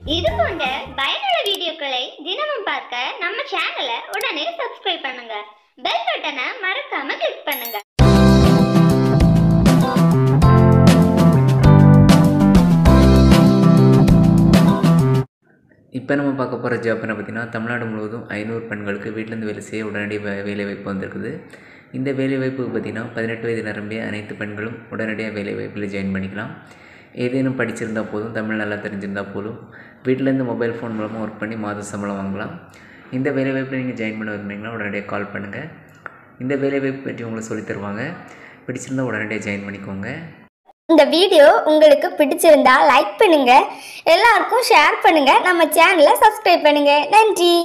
இது போன்ற பயனுள்ள வீடியோக்களை தினமும் பார்க்க நம்ம சேனலை உடனே சப்ஸ்கிரைப் பண்ணுங்க பெல் பட்டனை மறக்காம கிளிக் பண்ணுங்க இப்போ நம்ம பார்க்க போகிற ஜாப் என்ன பார்த்தீங்கன்னா தமிழ்நாடு முழுவதும் ஐநூறு பெண்களுக்கு வீட்டிலேருந்து வேலை செய்ய உடனடி வே- வேலை வாய்ப்பு வந்திருக்குது இந்த வேலை வாய்ப்புக்கு பார்த்தீங்கன்னா பதினெட்டு வயது நிரம்பிய அனைத்து பெண்களும் உடனடியாக வேலை வாய்ப்பில் ஜாயின் பண்ணிக்கலாம் ஏதேனும் படிச்சிருந்தா போதும் தமிழ் நல்லா தெரிஞ்சிருந்தால் போதும் வீட்டிலேருந்து மொபைல் ஃபோன் மூலமாக ஒர்க் பண்ணி மாத சம்பளம் வாங்கலாம் இந்த வேலை வாய்ப்பில் நீங்கள் ஜாயின் பண்ண விரும்புறீங்களா உடனடியாக கால் பண்ணுங்கள் இந்த வேலை வாய்ப்பு பற்றி உங்களுக்கு சொல்லித் தருவாங்க பிடிச்சிருந்தா உடனடியாக ஜாயின் பண்ணிக்கோங்க இந்த வீடியோ உங்களுக்கு பிடிச்சிருந்தா லைக் பண்ணுங்க எல்லாருக்கும் ஷேர் பண்ணுங்க நம்ம சேனலை சப்ஸ்கிரைப் பண்ணுங்க நன்றி